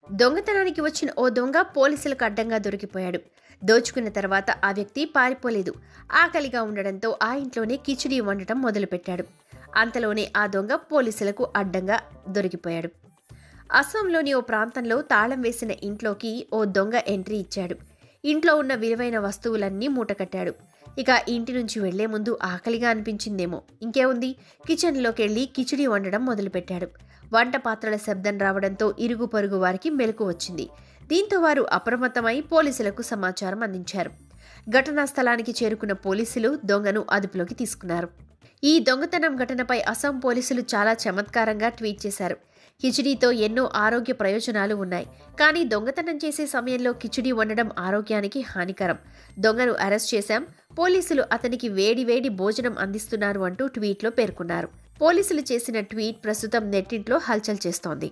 దొంగతనానికి వచ్చిన ఓ దొంగ పోలీసులకు అడ్డంగా దొరికిపోయాడు దోచుకున్న తర్వాత ఆ వ్యక్తి పారిపోలేదు ఆకలిగా ఉండడంతో ఆ ఇంట్లోనే కిచిడి వండటం మొదలుపెట్టాడు అంతలోనే ఆ దొంగ పోలీసులకు అడ్డంగా దొరికిపోయాడు అస్సాంలోని ఓ ప్రాంతంలో తాళం వేసిన ఇంట్లోకి ఓ దొంగ ఎంట్రీ ఇచ్చాడు ఇంట్లో ఉన్న విలువైన వస్తువులన్నీ మూటకట్టాడు ఇక ఇంటి నుంచి వెళ్లే ముందు ఆకలిగా అనిపించిందేమో ఇంకేముంది కిచెన్లోకి వెళ్ళి కిచిడి వండడం మొదలుపెట్టాడు వంట పాత్రల శబ్దం రావడంతో ఇరుగు పొరుగు వారికి మెలకు వచ్చింది దీంతో వారు అప్రమత్తమై పోలీసులకు సమాచారం అందించారు ఘటనా స్థలానికి చేరుకున్న పోలీసులు దొంగను అదుపులోకి తీసుకున్నారు ఈ దొంగతనం ఘటనపై అస్సాం పోలీసులు చాలా చమత్కారంగా ట్వీట్ చేశారు కిచిడీతో ఎన్నో ఆరోగ్య ప్రయోజనాలు ఉన్నాయి కానీ దొంగతనం చేసే సమయంలో కిచిడి వండడం ఆరోగ్యానికి హానికరం దొంగను అరెస్ట్ చేశాం పోలీసులు అతనికి వేడి వేడి భోజనం అందిస్తున్నారు అంటూ ట్వీట్లో పేర్కొన్నారు పోలీసులు చేసిన ట్వీట్ ప్రస్తుతం నెట్టింట్లో హల్చల్ చేస్తోంది